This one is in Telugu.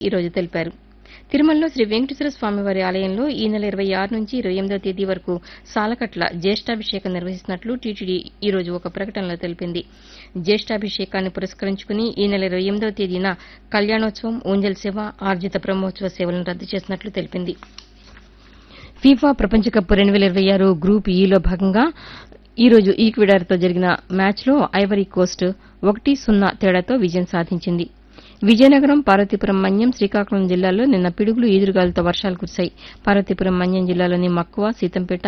ఈరోజు తెలిపారు తిరుమలలో శ్రీ వెంకటేశ్వర స్వామివారి ఆలయంలో ఈ నెల ఇరవై ఆరు నుంచి ఇరవై ఎనిమిదో తేదీ వరకు సాలకట్ల జ్యేష్ఠాభిషేకం నిర్వహిస్తున్నట్లు టీటీడీ ఈ రోజు ఒక ప్రకటనలో తెలిపింది జ్యేష్ఠాభిషేకాన్ని పురస్కరించుకుని ఈ నెల ఇరవై ఎనిమిదో తేదీన కళ్యాణోత్సవం ఊంజల్ సేవ ఆర్జిత బ్రహ్మోత్సవ సేవలను రద్దు చేసినట్లు తెలిపింది ఫీఫా ప్రపంచ కప్ రెండు వేల ఇరవై ఆరు గ్రూప్ ఈలో భాగంగా ఈ రోజు ఈక్వెడార్తో జరిగిన మ్యాచ్లో ఐవరీ కోస్ట్ ఒకటి సున్నా తేడాతో విజయం సాధించింది విజయనగరం పార్వతీపురం మన్యం శ్రీకాకుళం జిల్లాల్లో నిన్న పిడుగులు ఈదురుగాలతో వర్షాలు కురిశాయి పార్వతీపురం మన్యం జిల్లాలోని మక్కువ సీతంపేట